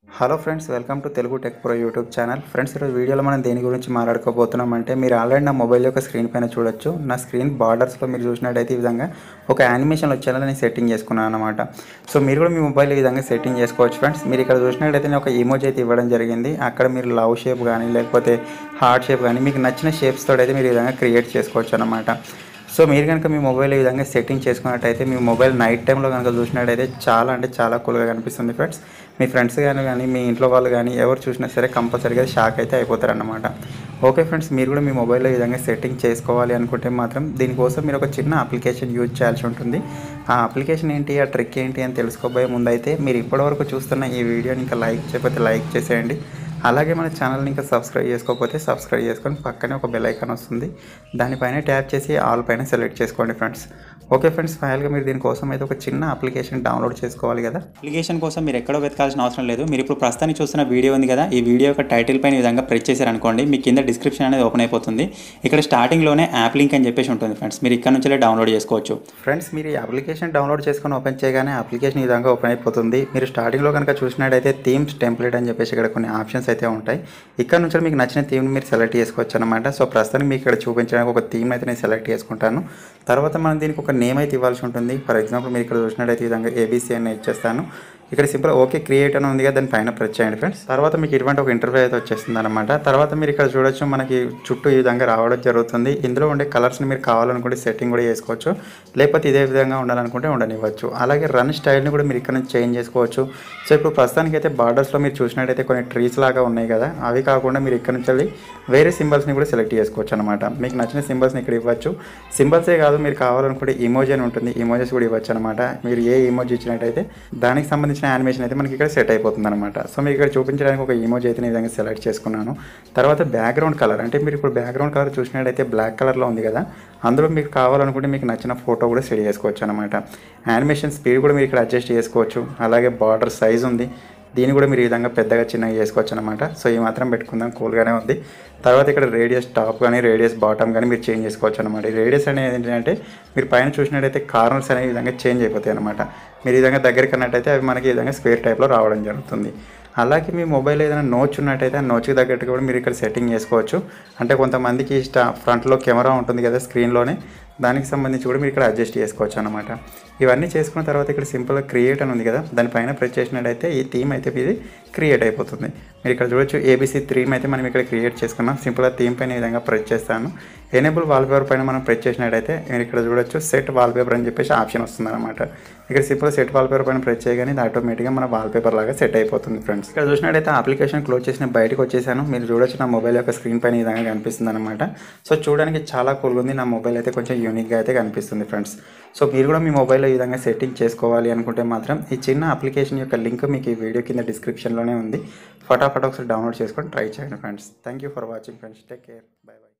hello friends welcome to Telugu tech pro YouTube channel friends ఈరోజు వీడియోలో మనం దేని గురించి మాట్లాడుకోబోతున్నాం అంటే మీరు ఆల్రెడీ నా మొబైల్ యొక్క స్క్రీన్ పైన చూడొచ్చు నా స్క్రీన్ బార్డర్స్లో మీరు చూసినట్టయితే ఈ విధంగా ఒక యానిమేషన్ వచ్చేలా నేను సెట్టింగ్ చేసుకున్నాను అనమాట సో మీరు కూడా మీ మొబైల్ ఈ విధంగా సెట్టింగ్ చేసుకోవచ్చు ఫ్రెండ్స్ మీరు ఇక్కడ చూసినట్టయితే నేను ఒక ఇమోజ్ అయితే ఇవ్వడం జరిగింది అక్కడ మీరు లవ్ షేప్ కానీ లేకపోతే హార్ట్ షేప్ కానీ మీకు నచ్చిన షేప్స్ తోటి అయితే మీరు ఈ విధంగా క్రియేట్ చేసుకోవచ్చు అనమాట సో మీరు కనుక మీ మొబైల్ ఈ విధంగా సెట్టింగ్ చేసుకున్నట్టయితే మీ మొబైల్ నైట్ టైంలో కనుక చూసినట్టయితే చాలా అంటే చాలా కూల్గా కనిపిస్తుంది ఫ్రెండ్స్ మీ ఫ్రెండ్స్ కానీ కానీ మీ ఇంట్లో వాళ్ళు కానీ ఎవరు చూసినా సరే కంపల్సరీగా షాక్ అయితే అయిపోతారన్నమాట ఓకే ఫ్రెండ్స్ మీరు కూడా మీ మొబైల్లో ఈ విధంగా సెట్టింగ్ చేసుకోవాలి అనుకుంటే మాత్రం దీనికోసం మీరు ఒక చిన్న అప్లికేషన్ యూజ్ చేయాల్సి ఉంటుంది ఆ అప్లికేషన్ ఏంటి ఆ ట్రిక్ ఏంటి అని తెలుసుకోబోయే ముందైతే మీరు ఇప్పటివరకు చూస్తున్న ఈ వీడియోని ఇంకా లైక్ చేయకపోతే లైక్ చేసేయండి అలాగే మన ఛానల్ని ఇంకా సబ్స్క్రైబ్ చేసుకోకపోతే సబ్స్క్రైబ్ చేసుకొని పక్కనే ఒక బెల్ ఐకాన్ వస్తుంది దానిపైన ట్యాప్ చేసి ఆల్ పైన సెలెక్ట్ చేసుకోండి ఫ్రెండ్స్ ఓకే ఫ్రెండ్స్ ఫైనల్గా మీరు దీనికోసం అయితే ఒక చిన్న అప్లికేషన్ డౌన్లోడ్ చేసుకోవాలి కదా అప్లికేషన్ కోసం మీరు ఎక్కడో వెతకాల్సిన అవసరం లేదు మీరు ఇప్పుడు ప్రస్తుతానికి చూస్తున్న వీడియో ఉంది కదా ఈ వీడియో యొక్క టైటిల్ పైన ఈ విధంగా ప్రెస్ చేశారనుకోండి మీ కింద డిస్క్రిప్షన్ అనేది ఓపెన్ అయిపోతుంది ఇక్కడ స్టార్టింగ్లోనే యాప్ లింక్ అని చెప్పేసి ఉంటుంది ఫ్రెండ్స్ మీరు ఇక్కడ నుంచే డౌన్లోడ్ చేసుకోవచ్చు ఫ్రెండ్స్ మీరు ఈ అప్లికేషన్ డౌన్లోడ్ చేసుకొని ఓపెన్ చేయగానే అప్లికేషన్ ఈ విధంగా ఓపెన్ అయిపోతుంది మీరు స్టార్టింగ్లో కనుక చూసినట్టయితే థీమ్స్ టెంప్లెట్ అని చెప్పేసి ఇక్కడ కొన్ని ఆప్షన్స్ అయితే ఉంటాయి ఇక్కడ నుంచి మీకు నచ్చిన థీమ్ని మీరు సెలెక్ట్ చేసుకోవచ్చు అనమాట సో ప్రస్తుతానికి మీకు ఇక్కడ చూపించడానికి ఒక థీమ్ అయితే నేను సెలెక్ట్ చేసుకుంటాను తర్వాత మనం దీనికి ఒక నేమ్ అయితే ఇవ్వాల్సి ఉంటుంది ఫర్ ఎగ్జాంపుల్ మీరు ఇక్కడ చూసినట్టయితే ఈ విధంగా ఏబీసీ అని ఇచ్చేస్తాను ఇక్కడ సింపుల్ ఓకే క్రియేట్ అని ఉంది కదా దాని పైన ప్రెస్ చేయండి ఫ్రెండ్స్ తర్వాత మీకు ఇటువంటి ఒక ఇంటర్వ్యూ అయితే వచ్చేస్తుంది అనమాట తర్వాత మీరు ఇక్కడ చూడొచ్చు మనకి చుట్టూ ఈ విధంగా రావడం జరుగుతుంది ఇందులో ఉండే కలర్స్ని మీరు కావాలనుకుంటే సెట్టింగ్ కూడా చేసుకోవచ్చు లేకపోతే ఇదే విధంగా ఉండాలనుకుంటే ఉండనివ్వచ్చు అలాగే రన్ స్టైల్ని కూడా మీరు ఇక్కడ నుంచి చేంజ్ చేసుకోవచ్చు సో ఇప్పుడు ప్రస్తుతానికి అయితే బార్డర్స్లో మీరు చూసినట్టయితే కొన్ని ట్రీస్ లాగా ఉన్నాయి కదా అవి కాకుండా మీరు ఇక్కడ నుంచి వెళ్ళి వేరే సింబల్స్ని కూడా సెలెక్ట్ చేసుకోవచ్చు అనమాట మీకు నచ్చిన సింబల్స్ని ఇక్కడ ఇవ్వచ్చు సింబల్సే కాదు మీరు కావాలనుకుంటే ఇమోజీ అని ఉంటుంది ఇమోజెస్ కూడా ఇవ్వచ్చు అనమాట మీరు ఏ ఇమోజీ ఇచ్చినట్టయితే దానికి సంబంధించిన యానిమేషన్ అయితే మనకి ఇక్కడ సెట్ అయిపోతుంది అనమాట సో మీకు ఇక్కడ చూపించడానికి ఒక ఇమోజీ అయితే నేను ఈ విధంగా సెలెక్ట్ చేసుకున్నాను తర్వాత బ్యాక్గ్రౌండ్ కలర్ అంటే మీరు ఇప్పుడు బ్యాక్గ్రౌండ్ కలర్ చూసినట్టయితే బ్లాక్ కలర్లో ఉంది కదా అందులో మీకు కావాలనుకుంటే మీకు నచ్చిన ఫోటో కూడా సెట్ చేసుకోవచ్చు అనమాట యానిమేషన్ స్పీడ్ కూడా మీరు ఇక్కడ అడ్జస్ట్ చేసుకోవచ్చు అలాగే బార్డర్ సైజ్ ఉంది దీన్ని కూడా మీరు ఈ విధంగా పెద్దగా చిన్నగా చేసుకోవచ్చు అనమాట సో ఈ మాత్రం పెట్టుకుందాం కూల్గానే ఉంది తర్వాత ఇక్కడ రేడియస్ టాప్ కానీ రేడియస్ బాటమ్ కానీ మీరు చేంజ్ చేసుకోవచ్చు అనమాట ఈ రేడియస్ అనేది ఏంటంటే మీరు పైన చూసినట్టయితే కార్నర్స్ అనే విధంగా చేంజ్ అయిపోతాయి అనమాట మీరు ఈ విధంగా దగ్గరికి అన్నట్టయితే అవి మనకి ఈ విధంగా స్క్వేర్ టైప్లో రావడం జరుగుతుంది అలాగే మీ మొబైల్ ఏదైనా నోచ్ ఉన్నట్టయితే ఆ నోచ్కి తగ్గట్టు కూడా మీరు ఇక్కడ సెట్టింగ్ చేసుకోవచ్చు అంటే కొంతమందికి స్టా ఫ్రంట్లో కెమెరా ఉంటుంది కదా స్క్రీన్లోనే దానికి సంబంధించి కూడా మీరు ఇక్కడ అడ్జస్ట్ చేసుకోవచ్చు అనమాట ఇవన్నీ చేసుకున్న తర్వాత ఇక్కడ సింపుల్గా క్రియేట్ అని ఉంది కదా దానిపైన ప్రెస్ చేసినట్టయితే ఈ థీమ్ అయితే ఇది క్రియేట్ అయిపోతుంది మీరు ఇక్కడ చూడొచ్చు ఏబీసీ థీమ్ అయితే మనం ఇక్కడ క్రియేట్ చేసుకున్నాం సింపుల్గా థీమ్ పైన ఈ విధంగా ప్రెస్ చేస్తాను ఎనేబుల్ వాల్పేపర్ పైన మనం ప్రెస్ చేసినట్టయితే మీరు ఇక్కడ చూడొచ్చు సెట్ వాల్పేపర్ అని చెప్పేసి ఆప్షన్ వస్తుంది అనమాట ఇక్కడ సింపుల్ సెట్ వాల్పేపర్ పైన ప్రెస్ చేయగానే ఇది ఆటోమేటిక్గా మన వాల్పేపర్ లాగా సెట్ అయిపోతుంది ఫ్రెండ్స్ ఇక్కడ చూసినట్టయితే అప్లికేషన్ క్లోజ్ చేసిన బయటకు వచ్చేసాను మీరు చూడొచ్చు నా మొబైల్ యొక్క స్క్రీన్ పైన ఈ విధంగా కనిపిస్తుంది అనమాట సో చూడడానికి చాలా కూల్గా ఉంది నా మొబైల్ అయితే కొంచెం యూనిక్గా అయితే కనిపిస్తుంది ఫ్రెండ్స్ సో మీరు కూడా మీ మొబైల్లో ఈ విధంగా సెట్టింగ్ చేసుకోవాలి అనుకుంటే మాత్రం ఈ చిన్న అప్లికేషన్ యొక్క లింక్ మీకు ఈ వీడియో కింద డిస్క్రిప్షన్లోనే ఉంది ఫటాఫట్ ఒకసారి డౌన్లోడ్ చేసుకొని ట్రై చేయండి friends thank you for watching friends take care bye by